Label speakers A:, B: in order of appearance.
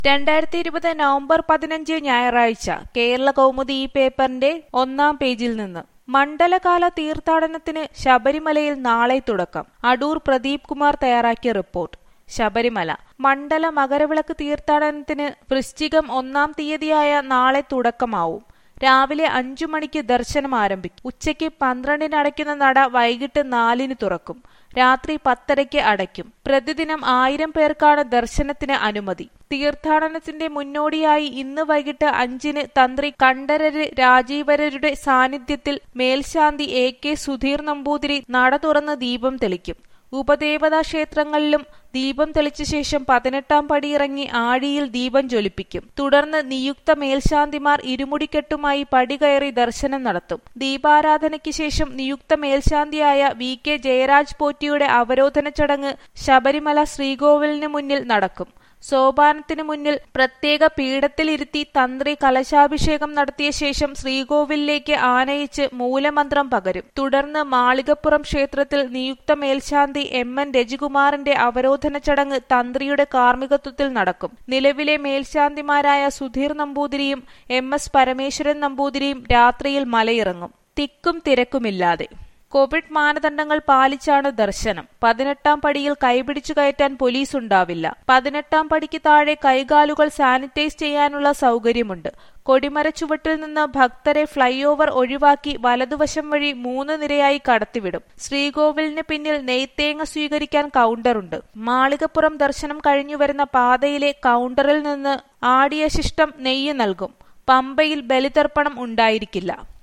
A: രണ്ടായിരത്തി ഇരുപത് നവംബർ പതിനഞ്ച് ഞായറാഴ്ച കേരള കൗമുദി ഈ പേപ്പറിന്റെ ഒന്നാം പേജിൽ നിന്ന് മണ്ഡലകാല തീർത്ഥാടനത്തിന് ശബരിമലയിൽ നാളെ തുടക്കം അടൂർ പ്രദീപ് കുമാർ തയ്യാറാക്കിയ റിപ്പോർട്ട് ശബരിമല മണ്ഡല മകരവിളക്ക് തീർത്ഥാടനത്തിന് വൃശ്ചികം ഒന്നാം തീയതിയായ നാളെ തുടക്കമാവും രാവിലെ അഞ്ചു മണിക്ക് ദർശനം ആരംഭിക്കും ഉച്ചയ്ക്ക് പന്ത്രണ്ടിന് അടയ്ക്കുന്ന നട വൈകിട്ട് നാലിന് തുറക്കും രാത്രി പത്തരയ്ക്ക് അടയ്ക്കും പ്രതിദിനം ആയിരം പേർക്കാണ് ദർശനത്തിന് അനുമതി തീർത്ഥാടനത്തിന്റെ മുന്നോടിയായി ഇന്ന് വൈകിട്ട് അഞ്ചിന് തന്ത്രി കണ്ഠരര് രാജീവരരുടെ സാന്നിധ്യത്തിൽ മേൽശാന്തി എ കെ സുധീർ നമ്പൂതിരി നട തുറന്ന് ദീപം തെളിക്കും ഉപദേവതാ ക്ഷേത്രങ്ങളിലും ദീപം തെളിച്ച ശേഷം പതിനെട്ടാം പടിയിറങ്ങി ആഴിയിൽ ദീപം ജ്വലിപ്പിക്കും തുടർന്ന് നിയുക്ത മേൽശാന്തിമാർ ഇരുമുടിക്കെട്ടുമായി പടി കയറി ദർശനം നടത്തും ദീപാരാധനയ്ക്ക് ശേഷം നിയുക്ത മേൽശാന്തിയായ വി കെ ജയരാജ് പോറ്റിയുടെ അവരോധന ചടങ്ങ് ശബരിമല ശ്രീകോവിലിന് മുന്നിൽ നടക്കും സോപാനത്തിനു മുന്നിൽ പ്രത്യേക പീഠത്തിലിരുത്തി തന്ത്രി കലശാഭിഷേകം നടത്തിയ ശേഷം ശ്രീകോവിലിലേക്ക് ആനയിച്ച് മൂലമന്ത്രം പകരും തുടർന്ന് മാളികപ്പുറം ക്ഷേത്രത്തിൽ നിയുക്ത മേൽശാന്തി എം എൻ രജികുമാറിന്റെ അവരോധന ചടങ്ങ് തന്ത്രിയുടെ കാർമ്മികത്വത്തിൽ നടക്കും നിലവിലെ മേൽശാന്തിമാരായ സുധീർ നമ്പൂതിരിയും എം എസ് പരമേശ്വരൻ നമ്പൂതിരിയും രാത്രിയിൽ മലയിറങ്ങും തിക്കും തിരക്കുമില്ലാതെ കോവിഡ് മാനദണ്ഡങ്ങൾ പാലിച്ചാണ് ദർശനം പതിനെട്ടാം പടിയിൽ കൈപിടിച്ചു കയറ്റാൻ പോലീസ് ഉണ്ടാവില്ല പതിനെട്ടാം പടിക്ക് താഴെ കൈകാലുകൾ സാനിറ്റൈസ് ചെയ്യാനുള്ള സൗകര്യമുണ്ട് കൊടിമര ചുവട്ടിൽ നിന്ന് ഭക്തരെ ഫ്ലൈ ഓവർ ഒഴിവാക്കി വലതുവശം വഴി മൂന്ന് നിരയായി കടത്തിവിടും ശ്രീകോവിലിന് പിന്നിൽ നെയ്ത്തേങ്ങ സ്വീകരിക്കാൻ കൗണ്ടറുണ്ട് മാളികപ്പുറം ദർശനം കഴിഞ്ഞു വരുന്ന പാതയിലെ കൗണ്ടറിൽ നിന്ന് ആടിയ ശിഷ്ടം നെയ്യ് നൽകും പമ്പയിൽ ബലിതർപ്പണം ഉണ്ടായിരിക്കില്ല